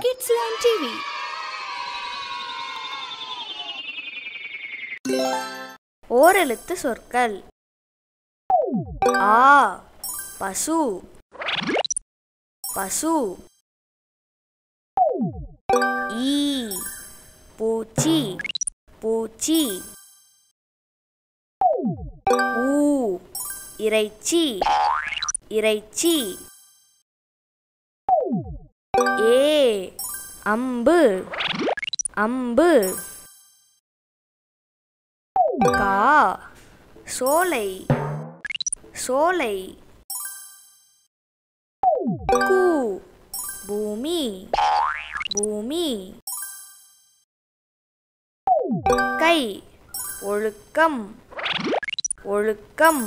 Kidsland TV. ஓரெழுத்து சொற்கள் ஆ பசு பசு ஈ பூச்சி பூச்சி ஊ இறைச்சி இறைச்சி ஏ அம்பு அம்பு கா சோலை சோலை கு பூமி பூமி கை ஒழுக்கம் ஒழுக்கம்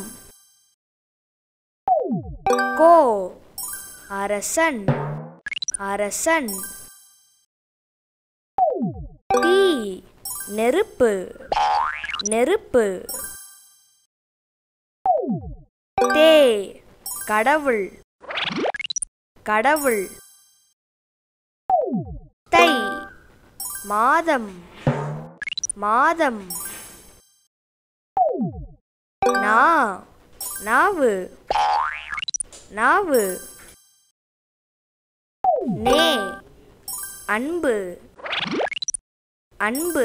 கோ அரசன் அரசன் தீ நெருப்பு நெருப்பு தே கடவுள் கடவுள் தை மாதம் மாதம் நா நாவு நாவு நே அன்பு அன்பு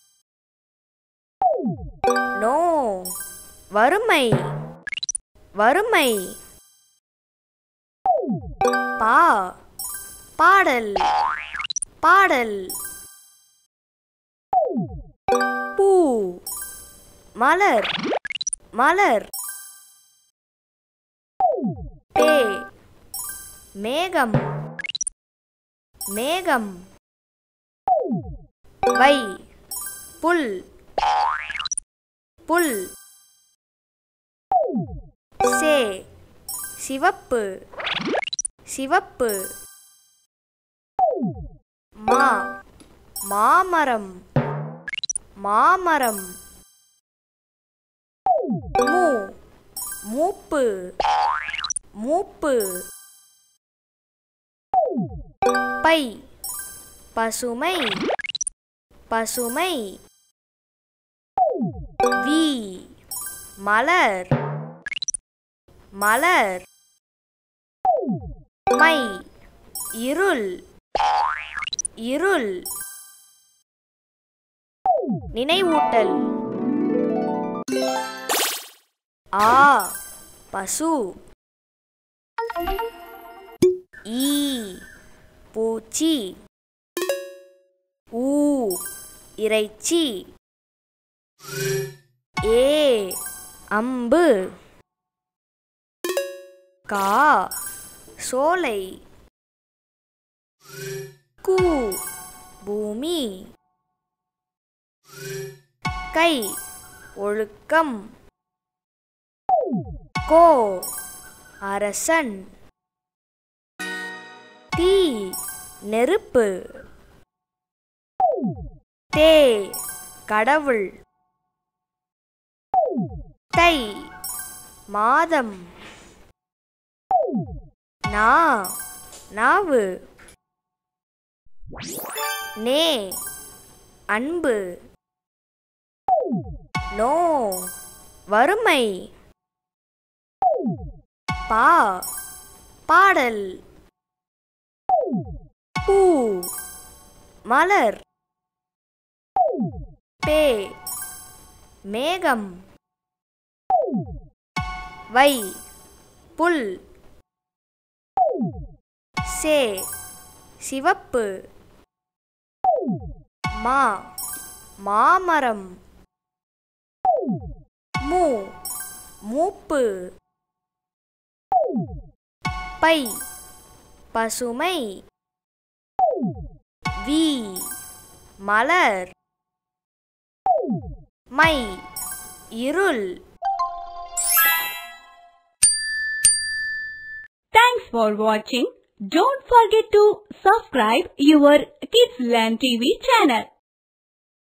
நோ வறுமை வறுமை பா பாடல் பாடல் பூ மலர் மலர் பே மேகம் மேகம் வை புல் புல் சே சிவப்பு சிவப்பு மா மாமரம் மாமரம் மூ மூப்பு மூப்பு பை பசுமை பசுமை வி மலர் மலர் மை இருள் இருள் நினைவூட்டல் ஆ பசு ஈ பூச்சி ஊ இறைச்சி ஏ அம்பு கா சோலை கு பூமி கை ஒழுக்கம் கோ அரசன் தீ நெருப்பு தே கடவுள் தை மாதம் நா நாவு நே அன்பு நோ வறுமை பா பாடல் பூ மலர் பே மேகம் வை புல் சே சிவப்பு மா மாமரம் மூ மூப்பு பை பசுமை வி மலர் மை இருள் Thanks for watching. Don't forget to subscribe your Kids Learn TV channel.